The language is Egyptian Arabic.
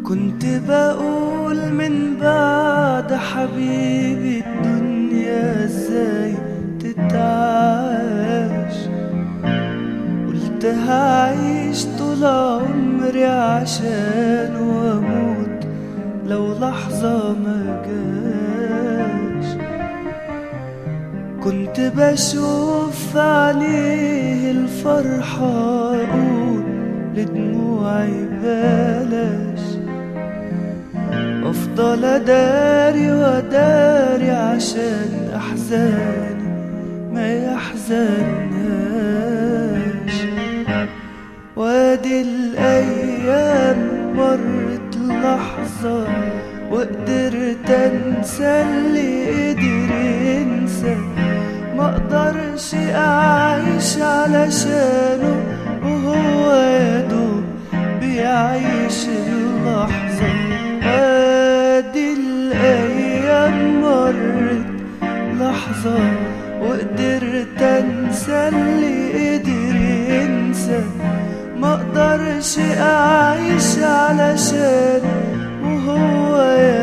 كنت بقول من بعد حبيبي الدنيا ازاي تتعاش قلت هعيش طول عمري عشان واموت لو لحظة ما جاش كنت بشوف في عينيه الفرحة أقول لدموعي بلاش أفضل أداري وأداري عشان أحزاني ما يحزنهاش وادي الأيام مرت لحظة وقدرت أنسى اللي قدر ينسى ما اقدرش اعيش علشانه وهو يا دوب بيعيش اللحظة ادي الايام مرت لحظة وقدرت انسى اللي قدر ينسى ما اقدرش اعيش علشانه وهو يا